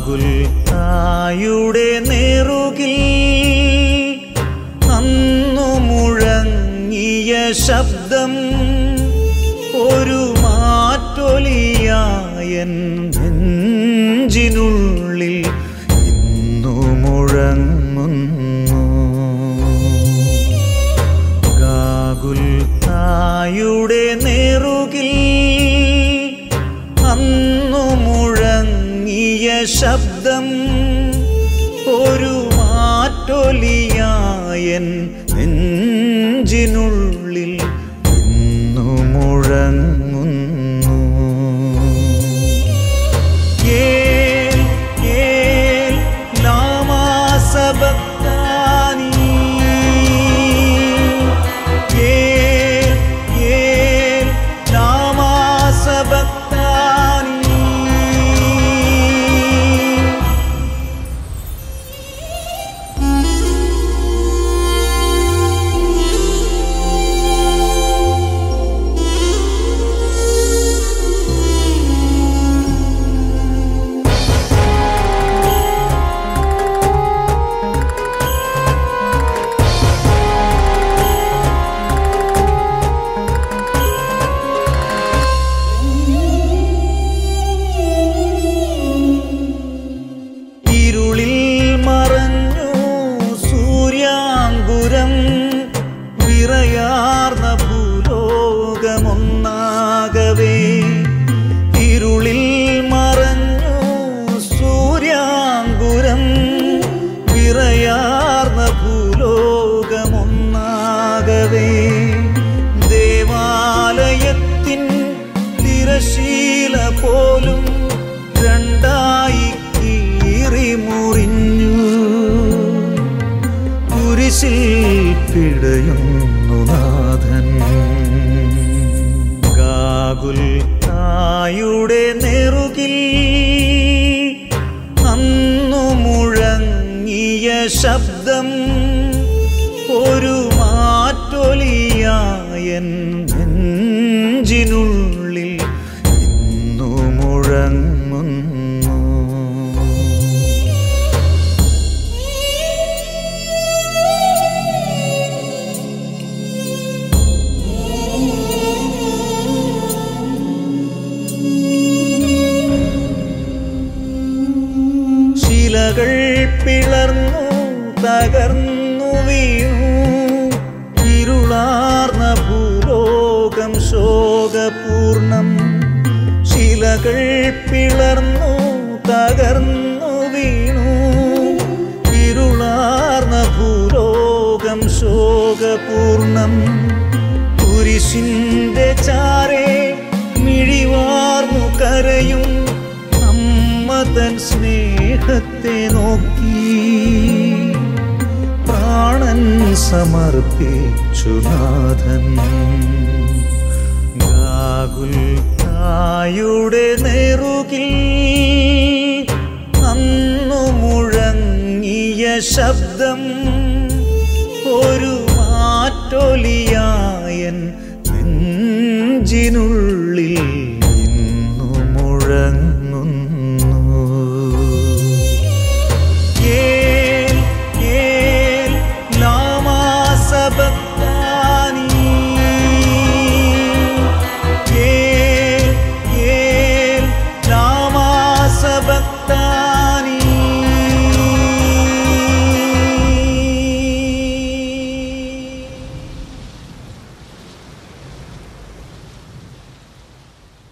ഗാഗുൽത്തായുടെ നേറുകിൽ അന്നു മുഴങ്ങിയ ശബ്ദം ഒരു മാറ്റൊലിയായൻ നെഞ്ചിനുള്ളിൽ ഇന്നു മുഴങ്ങുന്നു ഗാഗുൽത്തായുടെ നേറുകിൽ അന്നു മുഴങ്ങിയ ശബ്ദം ഒരു മാറ്റൊലിയായൻ നെഞ്ചിനുള്ളിൽ ഇന്നു മുഴങ്ങുന്നു ഏൽ ഏൽ ലാമാ സബക്താനി ഏൽ ഏൽ ലാമാ സബക്താനി ഇരുളിൽ മറഞ്ഞു സൂര്യാങ്കുരം വിറയാർന്ന ഭൂലോകമൊന്നാകവേ ഇരുളിൽ മറഞ്ഞു സൂര്യാങ്കുരം വിറയാർന്ന ഭൂലോകമൊന്നാകവേ ദേവാലയത്തിൻ തിരശീല പോലും രണ്ടായി കീറി മുറിഞ്ഞു കുരിശിൽ പിടയുന്നു നാഥൻ ഗാകുൽ തായുടെ നെറുകിൽ അന്നു മുഴങ്ങിയ ശബ്ദം ഒരു മാറ്റൊലിയായൻ നെഞ്ചിനുള്ളിൽ ഇന്നു മുഴങ്ങുന്നു ശിലകൾ പിളർന്നു തകർന്നു വീണു ഇരുളാർന്ന ഭൂലോകം ശോകപൂർണം ശിലകൾ പിളർന്നു തകർന്നു വീണു ഇരുളാർന്ന ഭൂലോകം ശോകപൂർണം കുരിശിന്റെ ചാരെ മിഴിവാർന്നു കരയും അമ്മ തൻ സ്നേഹത്തെ നോക്കി പ്രാണൻ സമർപ്പിച്ചു നാഥൻ ഗാകുൽ തായുടെ നേറുകിൽ അന്നു മുഴങ്ങിയ ശബ്ദം